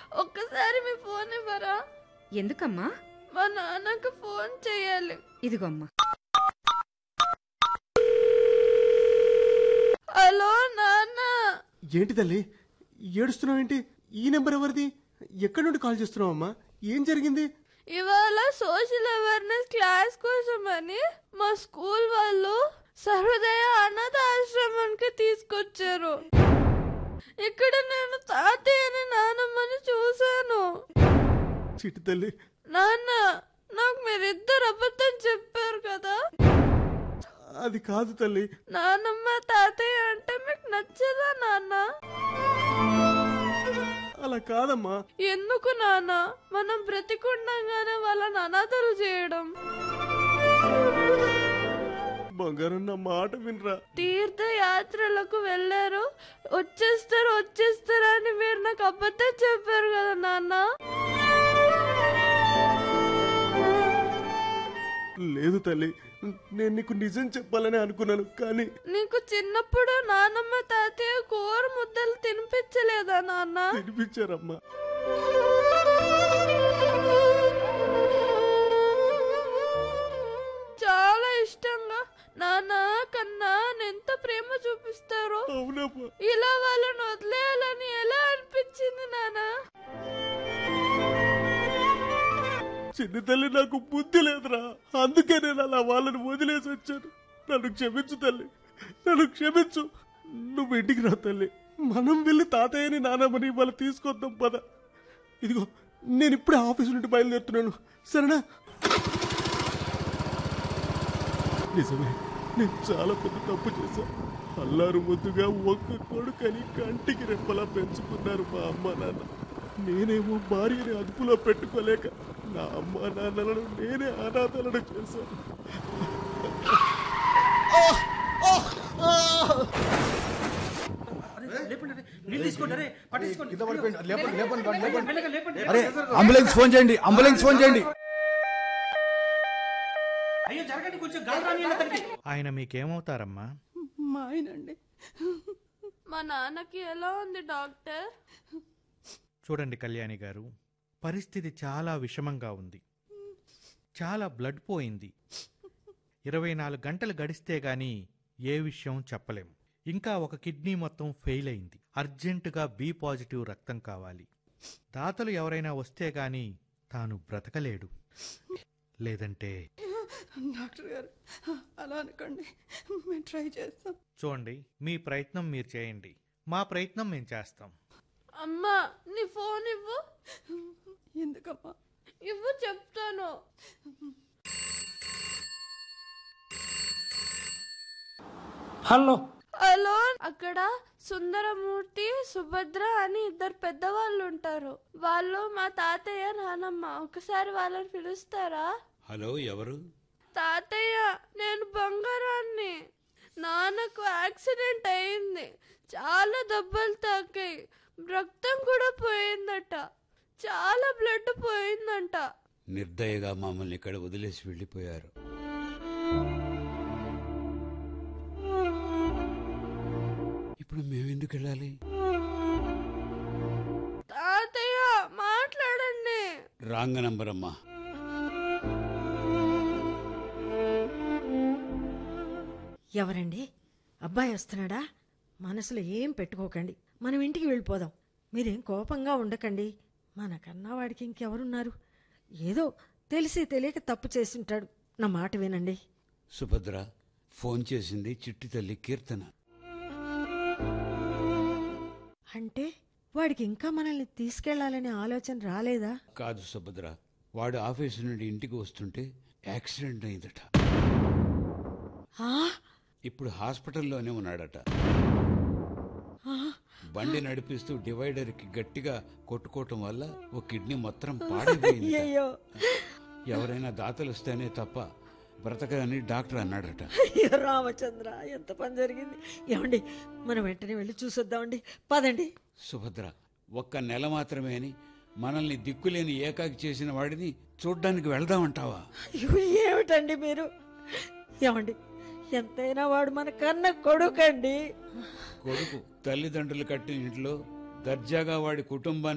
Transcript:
ఒక్కసారి మీ ఫోన్ ఇవ్వరా ఎందుకమ్మా మా నాన్నకు ఫోన్ చేయాలి ఇదిగోమ్మా హలో నాన్న ఏంటి తల్లి ఏడుస్తున్నావేంటి ఈ నెంబర్ ఎవరిది ఎక్కడి నుండి కాల్ చేస్తున్నావమ్మా ఏం జరిగింది ఇవాళ సోషల్ అవేర్నెస్ క్లాస్ కోసం అని మా స్కూల్ వాళ్ళు సహృదయ అనాథ ఆశ్రమానికి తీసుకొచ్చారు ఇక్కడ నేను తాతయ్యని నానమ్మని చూశాను చిట్టి తల్లి నాన్న నాకు మీరిద్దరు అబద్ధం చెప్పారు కదా అది కాదు తల్లి నానమ్మ తాతయ్య అంటే మీకు నచ్చదా నాన్న అలా కాదమ్మా ఎందుకు నాన్న మనం బ్రతికుండగానే వాళ్ళని అనాథలు చేయడం బంగారం నా మాట వినరా తీర్థయాత్రలకు వెళ్ళారు వచ్చేస్తారు వచ్చేస్తారు అని మీరు నాకు అబద్ధం చెప్పారు కదా నాన్న లేదు తల్లి నేను నీకు నిజం చెప్పాలని అనుకున్నాను కానీ నీకు చిన్నప్పుడు నానమ్మ తాతయ్య కూర ముద్దలు తినిపించలేదా నాన్న వినిపించారమ్మా చాలా ఇష్టంగా నాన్న కన్నా ఎంత ప్రేమ చూపిస్తారో అవునమ్మా ఇలా వాళ్ళని వదిలేయాలని ఎలా అనిపించింది నాన్న చిన్న తల్లి నాకు బుద్ధి లేదురా అందుకే నేను అలా వాళ్ళని వదిలేసి వచ్చాను నన్ను క్షమించు తల్లి నన్ను క్షమించు నువ్వు ఇంటికి రా తల్లి మనం వెళ్ళి తాతయ్యని నానమ్మని వాళ్ళు తీసుకొద్దాం పద ఇదిగో నేను ఇప్పుడే ఆఫీస్ నుండి బయలుదేరుతున్నాను సరేనా నిజమే నేను చాలా పెద్ద తప్పు చేశాను అల్లారు ముద్దుగా ఒక్క కొడుకని కంటికి రెప్పలా పెంచుకున్నారు మా అమ్మ నాన్న నేనేమో భార్యని అదుపులో పెట్టుకోలేక నా అమ్మ నాన్నలను నేనే అనాథలను చేశాను అరే అంబులెన్స్ ఫోన్ చేయండి అంబులెన్స్ ఫోన్ చేయండి ఆయన మీకేమవుతారమ్మా మా ఆయనండి మా నాన్నకి ఎలా ఉంది డాక్టర్ చూడండి కళ్యాణి గారు పరిస్థితి చాలా విషమంగా ఉంది చాలా బ్లడ్ పోయింది ఇరవై నాలుగు గంటలు గడిస్తే గాని ఏ విషయం చెప్పలేం ఇంకా ఒక కిడ్నీ మొత్తం ఫెయిల్ అయింది అర్జెంటుగా బి పాజిటివ్ రక్తం కావాలి దాతలు ఎవరైనా వస్తే గాని తాను బ్రతకలేడు లేదంటే డాక్టర్ గారు అలా అనకండి మేము ట్రై చేస్తాం చూడండి మీ ప్రయత్నం మీరు చేయండి మా ప్రయత్నం మేము చేస్తాం అమ్మా నీ ఫోన్ ఇవ్వు ఎందుకమ్మా ఇవ్వు చెప్తాను హలో హలో అక్కడ సుందరమూర్తి సుభద్ర అని ఇద్దరు పెద్దవాళ్ళు ఉంటారు వాళ్ళు మా తాతయ్య నానమ్మ ఒకసారి వాళ్ళని పిలుస్తారా హలో ఎవరు తాతయ్య నేను బంగారాన్ని నాన్నకు యాక్సిడెంట్ అయింది చాలా దెబ్బలు తాకాయి రక్తం కూడా పోయిందట చాలా బ్లడ్ పోయిందంట నిర్దయగా మమ్మల్ని ఇక్కడ వదిలేసి వెళ్ళిపోయారు ఇప్పుడు మేమెందుకు వెళ్ళాలి తాతయ్య మాట్లాడండి రాంగ్ నంబర్ అమ్మా ఎవరండి అబ్బాయి వస్తున్నాడా మనసులో ఏం పెట్టుకోకండి మనం ఇంటికి వెళ్ళిపోదాం మీరేం కోపంగా ఉండకండి మనకన్నా వాడికి ఇంకెవరున్నారు ఏదో తెలిసి తెలియక తప్పు చేసుంటాడు నా మాట వినండి సుభద్ర ఫోన్ చేసింది చిట్టి తల్లి కీర్తన అంటే వాడికి ఇంకా మనల్ని తీసుకెళ్లాలనే ఆలోచన రాలేదా కాదు సుభద్ర వాడు ఆఫీసు నుండి ఇంటికి వస్తుంటే యాక్సిడెంట్ అయిందట ఆ, ఇప్పుడు హాస్పిటల్లోనే ఉన్నాడట ఆ, బండి నడిపిస్తూ డివైడర్కి గట్టిగా కొట్టుకోవటం వల్ల ఓ కిడ్నీ మొత్తం పాడైపోయింది అయ్యయ్యో ఎవరైనా దాతలు వస్తేనే తప్ప బ్రతకని డాక్టర్ అన్నాడట అయ్యో రామచంద్ర ఎంత పని జరిగింది ఏమండి మనం వెంటనే వెళ్ళి చూసొద్దామండి పదండి సుభద్ర ఒక్క నెల మాత్రమే అని మనల్ని దిక్కులేని ఏకాకి చేసిన వాడిని చూడ్డానికి వెళ్దామంటావా అయ్యో ఏమిటండి మీరు ఏమండి ఎంతైనా వాడు మన కన్న కొడుకండి కొడుకు తల్లిదండ్రులు కట్టిన ఇంట్లో దర్జాగా వాడి కుటుంబాన్ని